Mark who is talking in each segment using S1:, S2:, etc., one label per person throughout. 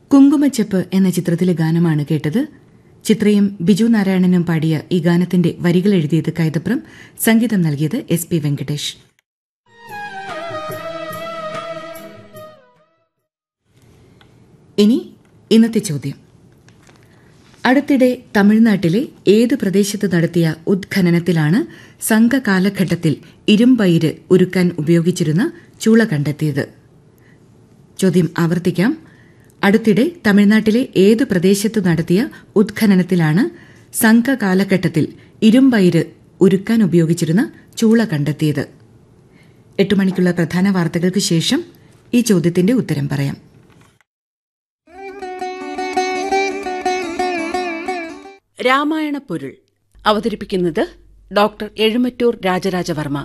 S1: കുങ്കുമച്ചെപ്പ് എന്ന ചിത്രത്തിലെ ഗാനമാണ് കേട്ടത് ചിത്രയും ബിജു നാരായണനും പാടിയ ഈ ഗാനത്തിന്റെ വരികൾ എഴുതിയത് കൈതപ്രം സംഗീതം നൽകിയത് എസ് പി വെങ്കടേഷ് ഇനി ഇന്നത്തെ ചോദ്യം അടുത്തിടെ തമിഴ്നാട്ടിലെ ഏത് പ്രദേശത്ത് നടത്തിയ ഉത്ഖനനത്തിലാണ് സംഘകാലഘട്ടത്തിൽ ഇരുമ്പയിര് ഉരുക്കാൻ ഉപയോഗിച്ചിരുന്ന ചൂള കണ്ടെത്തിയത് ചോദ്യം ആവർത്തിക്കാം അടുത്തിടെ തമിഴ്നാട്ടിലെ ഏത് പ്രദേശത്ത് നടത്തിയ ഉത്ഖനനത്തിലാണ് സംഘകാലഘട്ടത്തിൽ ഇരുമ്പയിര് ഉരുക്കാൻ ഉപയോഗിച്ചിരുന്ന ചൂള കണ്ടെത്തിയത് എട്ട് മണിക്കുള്ള പ്രധാന വാർത്തകൾക്ക് ശേഷം ഈ ചോദ്യത്തിന്റെ ഉത്തരം പറയാം
S2: രാമായണ പൊരുൾ അവതരിപ്പിക്കുന്നത് ഡോക്ടർ എഴുമറ്റൂർ രാജരാജവർമ്മ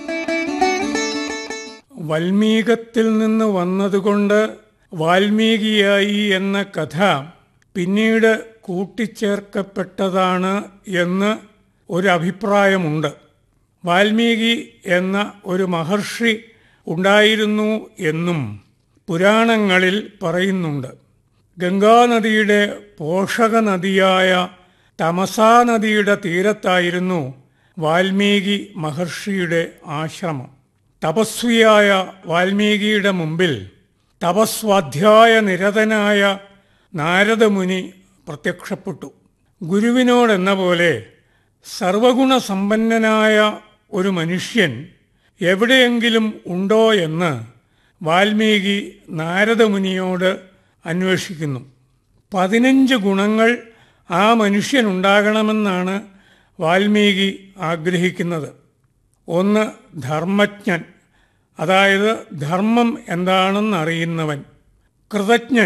S3: വൽമീകത്തിൽ നിന്ന് വന്നതുകൊണ്ട് വാൽമീകിയായി എന്ന കഥ പിന്നീട് കൂട്ടിച്ചേർക്കപ്പെട്ടതാണ് എന്ന് ഒരു അഭിപ്രായമുണ്ട് വാൽമീകി എന്ന ഒരു മഹർഷി ഉണ്ടായിരുന്നു എന്നും പുരാണങ്ങളിൽ പറയുന്നുണ്ട് ഗംഗാനദിയുടെ പോഷക നദിയായ തമസാ നദിയുടെ തീരത്തായിരുന്നു വാൽമീകി മഹർഷിയുടെ ആശ്രമം തപസ്വിയായ വാൽമീകിയുടെ മുമ്പിൽ തപസ്വാധ്യായ നിരതനായ നാരദമുനി പ്രത്യക്ഷപ്പെട്ടു ഗുരുവിനോടെന്ന പോലെ സർവഗുണസമ്പന്നനായ ഒരു മനുഷ്യൻ എവിടെയെങ്കിലും ഉണ്ടോ എന്ന് വാൽമീകി നാരദമുനിയോട് അന്വേഷിക്കുന്നു പതിനഞ്ച് ഗുണങ്ങൾ ആ മനുഷ്യനുണ്ടാകണമെന്നാണ് വാൽമീകി ആഗ്രഹിക്കുന്നത് ഒന്ന് ധർമ്മജ്ഞൻ അതായത് ധർമ്മം എന്താണെന്നറിയുന്നവൻ കൃതജ്ഞൻ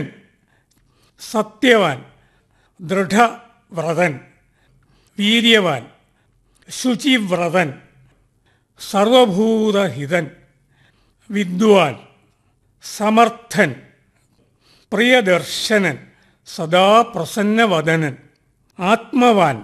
S3: സത്യവാൻ ദൃഢവ്രതൻ വീര്യവാൻ ശുചിവ്രതൻ സർവഭൂതഹിതൻ വിദ്വാൻ സമർത്ഥൻ പ്രിയദർശനൻ സദാ പ്രസന്നവദനൻ ആത്മവാൻ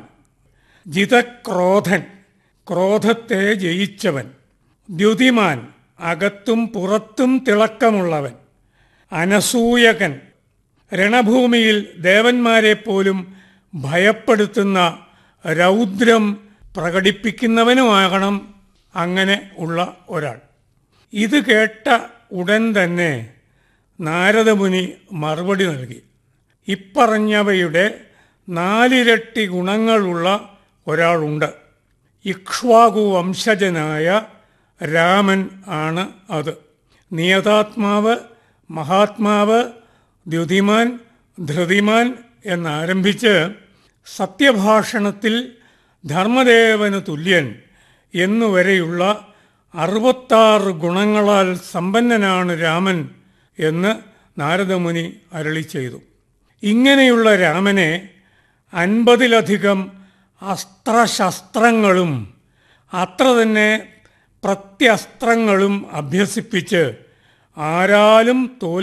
S3: ജിതക്രോധൻ ക്രോധത്തെ ജയിച്ചവൻ ദ്യുതിമാൻ അകത്തും പുറത്തും തിളക്കമുള്ളവൻ അനസൂയകൻ രണഭൂമിയിൽ ദേവന്മാരെ പോലും ഭയപ്പെടുത്തുന്ന രൗദ്രം പ്രകടിപ്പിക്കുന്നവനുമാകണം അങ്ങനെ ഉള്ള ഒരാൾ ഇത് കേട്ട ഉടൻ തന്നെ നാരദമുനി മറുപടി നൽകി ഇപ്പറഞ്ഞവയുടെ നാലിരട്ടി ഗുണങ്ങളുള്ള ഒരാളുണ്ട് ഇക്ഷ്വാകു വംശജനായ രാമൻ ആണ് അത് നിയതാത്മാവ് മഹാത്മാവ് ദ്യുതിമാൻ ധൃതിമാൻ എന്നാരംഭിച്ച് സത്യഭാഷണത്തിൽ ധർമ്മദേവന് തുല്യൻ എന്നുവരെയുള്ള അറുപത്താറ് ഗുണങ്ങളാൽ സമ്പന്നനാണ് രാമൻ എന്ന് നാരദമുനി അരളി ചെയ്തു ഇങ്ങനെയുള്ള രാമനെ അൻപതിലധികം അസ്ത്രശസ്ത്രങ്ങളും അത്ര തന്നെ പ്രത്യസ്ത്രങ്ങളും അഭ്യസിപ്പിച്ച് ആരാലും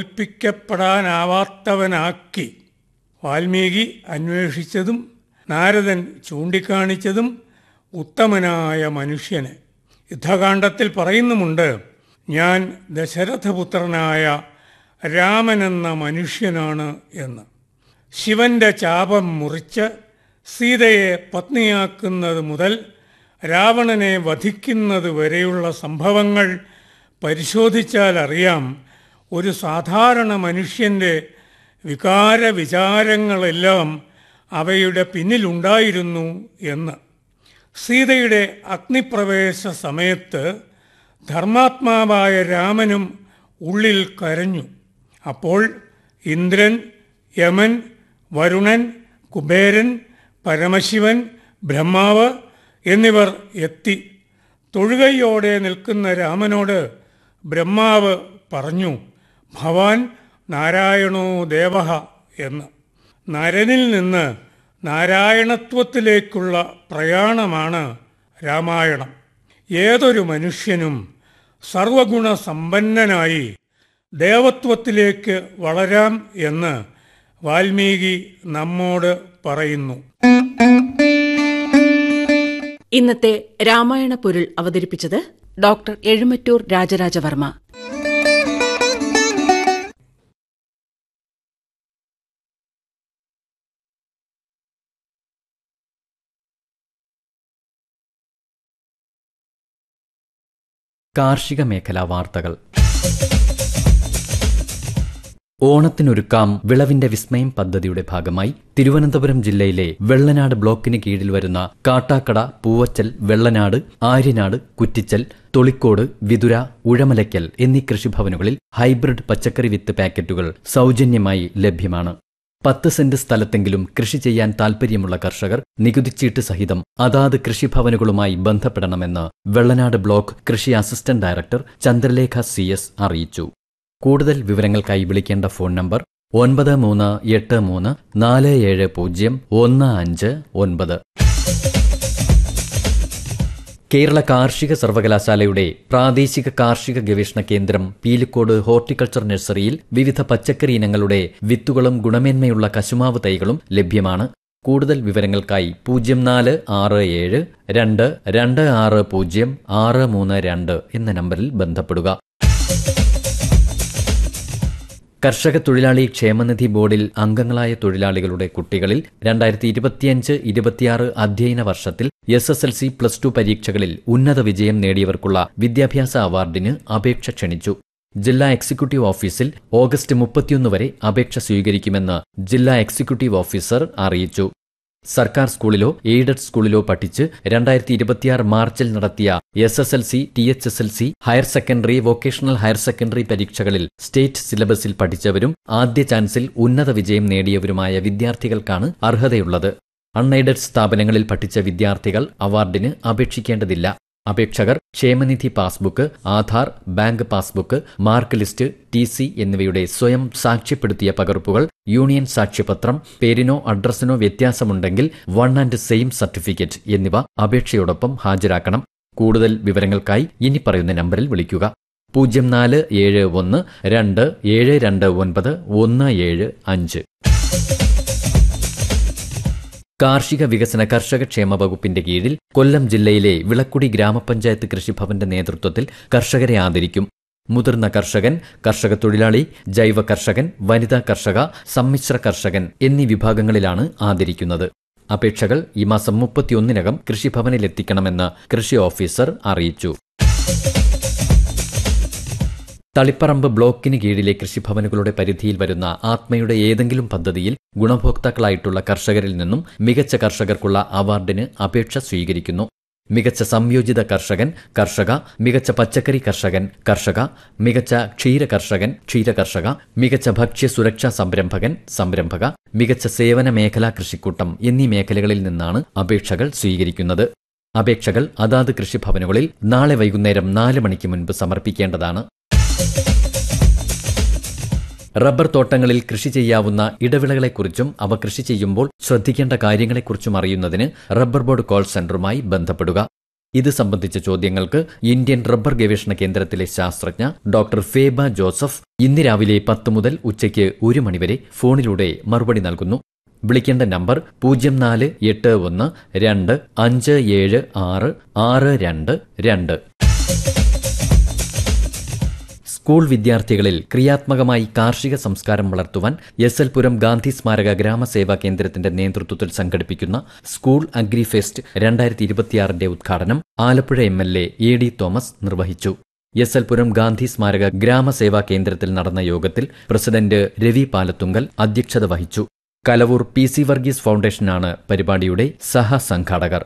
S3: തോൽപ്പിക്കപ്പെടാനാവാത്തവനാക്കി വാൽമീകി അന്വേഷിച്ചതും നാരദൻ ചൂണ്ടിക്കാണിച്ചതും ഉത്തമനായ മനുഷ്യന് യുദ്ധകാണ്ഡത്തിൽ പറയുന്നുമുണ്ട് ഞാൻ ദശരഥപുത്രനായ രാമനെന്ന മനുഷ്യനാണ് എന്ന് ശിവന്റെ ചാപം മുറിച്ച് സീതയെ പത്നിയാക്കുന്നത് മുതൽ രാവണനെ വധിക്കുന്നത് വരെയുള്ള സംഭവങ്ങൾ പരിശോധിച്ചാൽ അറിയാം ഒരു സാധാരണ മനുഷ്യൻ്റെ വികാര വിചാരങ്ങളെല്ലാം അവയുടെ പിന്നിലുണ്ടായിരുന്നു എന്ന് സീതയുടെ അഗ്നിപ്രവേശ സമയത്ത് ധർമാത്മാവായ രാമനും ഉള്ളിൽ കരഞ്ഞു അപ്പോൾ ഇന്ദ്രൻ യമൻ വരുണൻ കുബേരൻ പരമശിവൻ ബ്രഹ്മാവ് എന്നിവർ എത്തി തൊഴുകയോടെ നിൽക്കുന്ന രാമനോട് ബ്രഹ്മാവ് പറഞ്ഞു ഭവാൻ നാരായണോ ദേവഹ എന്ന് നരനിൽ നിന്ന് നാരായണത്വത്തിലേക്കുള്ള പ്രയാണമാണ് രാമായണം ഏതൊരു മനുഷ്യനും സർവഗുണസമ്പന്നനായി ദേവത്വത്തിലേക്ക് വളരാം എന്ന് വാൽമീകി നമ്മോട് പറയുന്നു
S2: ഇന്നത്തെ രാമായണ പൊരുൾ അവതരിപ്പിച്ചത് ഡോക്ടർ എഴുമറ്റൂർ രാജരാജവർമ്മ
S4: കാർഷിക മേഖലാ വാർത്തകൾ ഓണത്തിനൊരുക്കാം വിളവിന്റെ വിസ്മയം പദ്ധതിയുടെ ഭാഗമായി തിരുവനന്തപുരം ജില്ലയിലെ വെള്ളനാട് ബ്ലോക്കിന് കീഴിൽ വരുന്ന കാട്ടാക്കട പൂവച്ചൽ വെള്ളനാട് ആര്യനാട് കുറ്റിച്ചൽ തൊളിക്കോട് വിതുര ഉഴമലയ്ക്കൽ എന്നീ കൃഷിഭവനുകളിൽ ഹൈബ്രിഡ് പച്ചക്കറി വിത്ത് പാക്കറ്റുകൾ സൗജന്യമായി ലഭ്യമാണ് പത്ത് സെന്റ് സ്ഥലത്തെങ്കിലും കൃഷി ചെയ്യാൻ താൽപ്പര്യമുള്ള കർഷകർ നികുതിച്ചീട്ട് സഹിതം അതാത് കൃഷിഭവനുകളുമായി ബന്ധപ്പെടണമെന്ന് വെള്ളനാട് ബ്ലോക്ക് കൃഷി assistant director Chandralekha C S അറിയിച്ചു കൂടുതൽ വിവരങ്ങൾക്കായി വിളിക്കേണ്ട ഫോൺ നമ്പർ ഒൻപത് മൂന്ന് എട്ട് മൂന്ന് നാല് ഏഴ് പൂജ്യം ഒന്ന് അഞ്ച് ഒൻപത് കേരള കാർഷിക സർവകലാശാലയുടെ പ്രാദേശിക കാർഷിക ഗവേഷണ കേന്ദ്രം പീലിക്കോട് ഹോർട്ടിക്കൾച്ചർ നഴ്സറിയിൽ വിവിധ പച്ചക്കറി ഇനങ്ങളുടെ വിത്തുകളും ഗുണമേന്മയുള്ള കശുമാവ് തൈകളും ലഭ്യമാണ് കൂടുതൽ വിവരങ്ങൾക്കായി പൂജ്യം നാല് ആറ് ഏഴ് രണ്ട് രണ്ട് ആറ് പൂജ്യം ആറ് മൂന്ന് രണ്ട് എന്ന നമ്പറിൽ ബന്ധപ്പെടുക കർഷക തൊഴിലാളി ക്ഷേമനിധി ബോർഡിൽ അംഗങ്ങളായ തൊഴിലാളികളുടെ കുട്ടികളിൽ രണ്ടായിരത്തി ഇരുപത്തിയഞ്ച് ഇരുപത്തിയാറ് അധ്യയന വർഷത്തിൽ S S L C plus two പരീക്ഷകളിൽ ഉന്നത വിജയം നേടിയവർക്കുള്ള വിദ്യാഭ്യാസ അവാർഡിന് അപേക്ഷ ക്ഷണിച്ചു ജില്ലാ എക്സിക്യൂട്ടീവ് ഓഫീസിൽ ഓഗസ്റ്റ് മുപ്പത്തിയൊന്ന് വരെ അപേക്ഷ സ്വീകരിക്കുമെന്ന് ജില്ലാ എക്സിക്യൂട്ടീവ് ഓഫീസർ അറിയിച്ചു സർക്കാർ സ്കൂളിലോ എയ്ഡഡ് സ്കൂളിലോ പഠിച്ച് രണ്ടായിരത്തി ഇരുപത്തിയാറ് മാർച്ചിൽ നടത്തിയ S S L C T H S L C higher secondary vocational higher secondary പരീക്ഷകളിൽ സ്റ്റേറ്റ് സിലബസിൽ പഠിച്ചവരും ആദ്യ ചാൻസിൽ ഉന്നത വിജയം നേടിയവരുമായ വിദ്യാർത്ഥികൾക്കാണ് അർഹതയുള്ളത് അൺഎയ്ഡഡ് സ്ഥാപനങ്ങളിൽ പഠിച്ച വിദ്യാർത്ഥികൾ അവാർഡിന് അപേക്ഷിക്കേണ്ടതില്ല അപേക്ഷകർ ക്ഷേമനിധി passbook Aadhaar bank passbook mark list T C എന്നിവയുടെ സ്വയം സാക്ഷ്യപ്പെടുത്തിയ പകർപ്പുകൾ യൂണിയൻ സാക്ഷ്യപത്രം പേരിനോ അഡ്രസ്സിനോ വ്യത്യാസമുണ്ടെങ്കിൽ വൺ ആൻഡ് സെയിം സർട്ടിഫിക്കറ്റ് എന്നിവ അപേക്ഷയോടൊപ്പം ഹാജരാക്കണം കൂടുതൽ വിവരങ്ങൾക്കായി ഇനി പറയുന്ന നമ്പറിൽ വിളിക്കുക പൂജ്യം നാല് ഏഴ് ഒന്ന് രണ്ട് ഏഴ് രണ്ട് ഒൻപത് ഒന്ന് ഏഴ് അഞ്ച് കാർഷിക വികസന കർഷക ക്ഷേമ വകുപ്പിന്റെ കീഴിൽ കൊല്ലം ജില്ലയിലെ വിളക്കുടി ഗ്രാമപഞ്ചായത്ത് കൃഷിഭവന്റെ നേതൃത്വത്തിൽ കർഷകരെ ആദരിക്കും മുതിർന്ന കർഷകൻ കർഷക തൊഴിലാളി ജൈവ കർഷകൻ വനിതാ കർഷക സമ്മിശ്ര കർഷകൻ എന്നീ വിഭാഗങ്ങളിലാണ് ആദരിക്കുന്നത് അപേക്ഷകൾ ഈ മാസം മുപ്പത്തിയൊന്നിനകം കൃഷിഭവനിലെത്തിക്കണമെന്ന് കൃഷി ഓഫീസർ അറിയിച്ചു തളിപ്പറമ്പ് ബ്ലോക്കിന് കീഴിലെ കൃഷിഭവനുകളുടെ പരിധിയിൽ വരുന്ന ആത്മയുടെ ഏതെങ്കിലും പദ്ധതിയിൽ ഗുണഭോക്താക്കളായിട്ടുള്ള കർഷകരിൽ നിന്നും മികച്ച കർഷകർക്കുള്ള അവാർഡിന് അപേക്ഷ സ്വീകരിക്കുന്നു മികച്ച സംയോജിത കർഷകൻ കർഷക മികച്ച പച്ചക്കറി കർഷകൻ കർഷക മികച്ച ക്ഷീര കർഷകൻ ക്ഷീര കർഷക മികച്ച ഭക്ഷ്യ സുരക്ഷാ സംരംഭകൻ സംരംഭക മികച്ച സേവന മേഖലാ കൃഷിക്കൂട്ടം എന്നീ മേഖലകളിൽ നിന്നാണ് അപേക്ഷകൾ സ്വീകരിക്കുന്നത് അപേക്ഷകൾ അതാത് കൃഷിഭവനുകളിൽ നാളെ വൈകുന്നേരം നാല് മണിക്ക് മുൻപ് സമർപ്പിക്കേണ്ടതാണ് റബ്ബർ തോട്ടങ്ങളിൽ കൃഷി ചെയ്യാവുന്ന ഇടവിളകളെക്കുറിച്ചും അവ കൃഷി ചെയ്യുമ്പോൾ ശ്രദ്ധിക്കേണ്ട കാര്യങ്ങളെക്കുറിച്ചും അറിയുന്നതിന് റബ്ബർ ബോർഡ് കോൾ സെന്ററുമായി ബന്ധപ്പെടുക ഇത് സംബന്ധിച്ച ചോദ്യങ്ങൾക്ക് ഇന്ത്യൻ റബ്ബർ ഗവേഷണ കേന്ദ്രത്തിലെ ശാസ്ത്രജ്ഞ ഡോക്ടർ ഫേബ ജോസഫ് ഇന്ന് രാവിലെ പത്ത് മുതൽ ഉച്ചയ്ക്ക് ഒരു മണിവരെ ഫോണിലൂടെ മറുപടി നൽകുന്നു വിളിക്കേണ്ട നമ്പർ പൂജ്യം നാല് എട്ട് ഒന്ന് രണ്ട് അഞ്ച് ഏഴ് ആറ് ആറ് രണ്ട് രണ്ട് സ്കൂൾ വിദ്യാർത്ഥികളിൽ ക്രിയാത്മകമായി കാർഷിക സംസ്കാരം വളർത്തുവാൻ എസ് എൽ പുരം ഗാന്ധി സ്മാരക ഗ്രാമസേവാ കേന്ദ്രത്തിന്റെ നേതൃത്വത്തിൽ സംഘടിപ്പിക്കുന്ന സ്കൂൾ അഗ്രി ഫെസ്റ്റ് രണ്ടായിരത്തി ഇരുപത്തിയാറിന്റെ ഉദ്ഘാടനം Alappuzha M L A A D Thomas നിർവഹിച്ചു എസ് എൽ പുരം ഗാന്ധി സ്മാരക ഗ്രാമസേവാ കേന്ദ്രത്തിൽ നടന്ന യോഗത്തിൽ പ്രസിഡന്റ് രവി പാലത്തുങ്കൽ അധ്യക്ഷത വഹിച്ചു കലവൂർ പി സി വർഗീസ് ഫൗണ്ടേഷനാണ് പരിപാടിയുടെ സഹസംഘാടകർ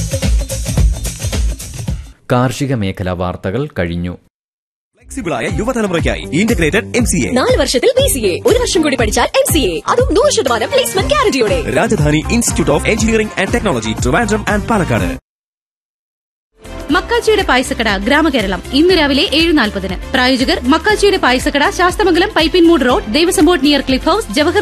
S4: കാർഷിക മേഖലാ വാർത്തകൾ കഴിഞ്ഞു
S5: ഫ്ലെക്സിബിളായ യുവതലമുറയ്ക്കായി ഇന്റഗ്രേറ്റഡ് എം സി എ
S6: നാല് വർഷത്തിൽ ബി സി എ ഒരു വർഷം കൂടി പഠിച്ചാൽ എം സി എ അതും നൂറ് ശതമാനം പ്ലേസ്മെന്റ് ഗ്യാരണ്ടിയോടെ
S5: Rajadhani institute of engineering and technology Trivandrum and Palakkad
S7: മക്കാച്ചിയുടെ പായസക്കട ഗ്രാമകേരളം ഇന്ന് രാവിലെ ഏഴ് നാൽപ്പതിന് പ്രായോജകർ മക്കാച്ചിയുടെ പായസക്കട Sasthamangalam Pipinmoodu road Devaswom board near cliff house Jawahar